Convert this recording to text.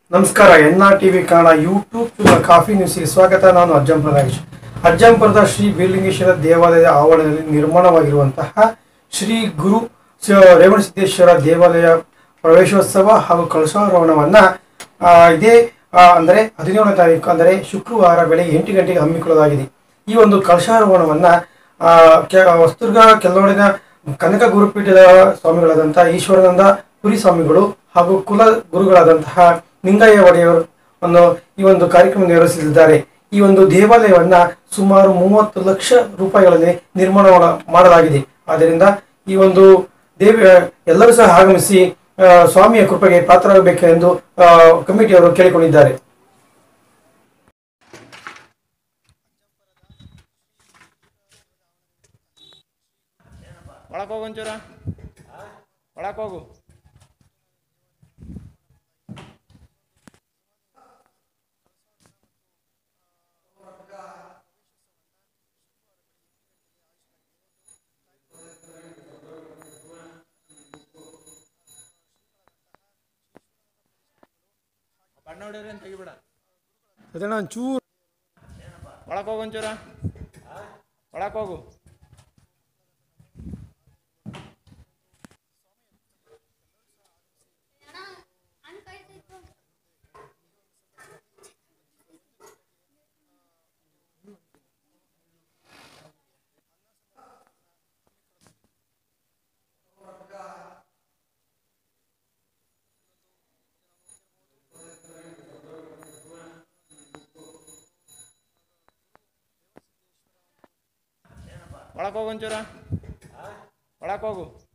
ನಮಸ್ಕಾರ N R TV Kannada YouTube coffee ನ್ಯೂಸ್ಗೆ ಸ್ವಾಗತ ನಾನು ಅಜ್ಜಂಪುರ ರಾಜೇಶ್ ಅಜ್ಜಂಪುರದ ಶ್ರೀ ಬೀರ್ಲಿಂಗೇಶ್ವರ ದೇವಾಲಯದ ಆವರಣದಲ್ಲಿ ನಿರ್ಮಾಣವಾಗಿರುವಂತಹ ಶ್ರೀ ಗುರು ಸ- ರೇವಣಸಿದ್ದೇಶ್ವರ ದೇವಾಲಯ ಪ್ರವೇಶೋತ್ಸವ ಹಾಗೂ ಕಳಶಾರೋಹಣವನ್ನ ಆ, ಇದೇ ಆ, ಅಂದರೆ ಹದಿನೇಳನೇ ತಾರೀಕು ಅಂದರೆ ಶುಕ್ರವಾರ ಬೆಳಗ್ಗೆ ಎಂಟು ಗಂಟೆಗೆ ಹಮ್ಮಿಕೊಳ್ಳಲಾಗಿದೆ ಈ ಒಂದು ಕಳಶಾರೋಹಣವನ್ನ ಆ, ಕೆ- ಹೊಸದುರ್ಗ ಕೆಲ್ಲೋಡಿನ ಕನಕ ಗುರುಪೀಠದ ಸ್ವಾಮಿಗಳಾದಂತಹ ಈಶ್ವರಾನಂದ ಪುರಿ ಸ್ವಾಮಿಗಳು ಹಾಗೂ ಕುಲ ಗುರುಗಳಾದಂತಹ ನಿಂಗಯ್ಯ ಒಡೆಯವರು ಒಂದು ಈ ಒಂದು ಕಾರ್ಯಕ್ರಮ ನಿರ್ವಹಿಸಲಿದ್ದಾರೆ ಈ ಒಂದು ದೇವಾಲಯವನ್ನ ಸುಮಾರು ಮೂವತ್ತು ಲಕ್ಷ ರೂಪಾಯಿಗಳಲ್ಲಿ ನಿರ್ಮಾಣ ಮಾಡ- ಮಾಡಲಾಗಿದೆ ಆದ್ದರಿಂದ ಈ ಒಂದು ದೇವಿ ಎಲ್ಲರೂ ಸಹ ಆಗಮಿಸಿ ಆ, ಸ್ವಾಮಿಯ ಕೃಪೆಗೆ ಪಾತ್ರರಾಗಬೇಕೆಂದು ಆ, ಕಮಿಟಿಯವರು ಕೇಳಿಕೊಂಡಿದ್ದಾರೆ ಒಳಗೆ ಹೋಗು ಒಂಚೂರ ಒಳಗೆ ಹೋಗು ಬಣ್ಣ ಹೊಡಿಯೋರಿ ಅಂತ ತೆಗಿಬೇಡ ಅದನ್ನ ಚೂರು ಒಳಗೆ ಹೋಗು ಒಂಚೂರ ಒಳಗೆ ಹೋಗು ಒಳಗೆ ಹೋಗು ಒಂಚೂರ ಒಳಗೆ ಹೋಗು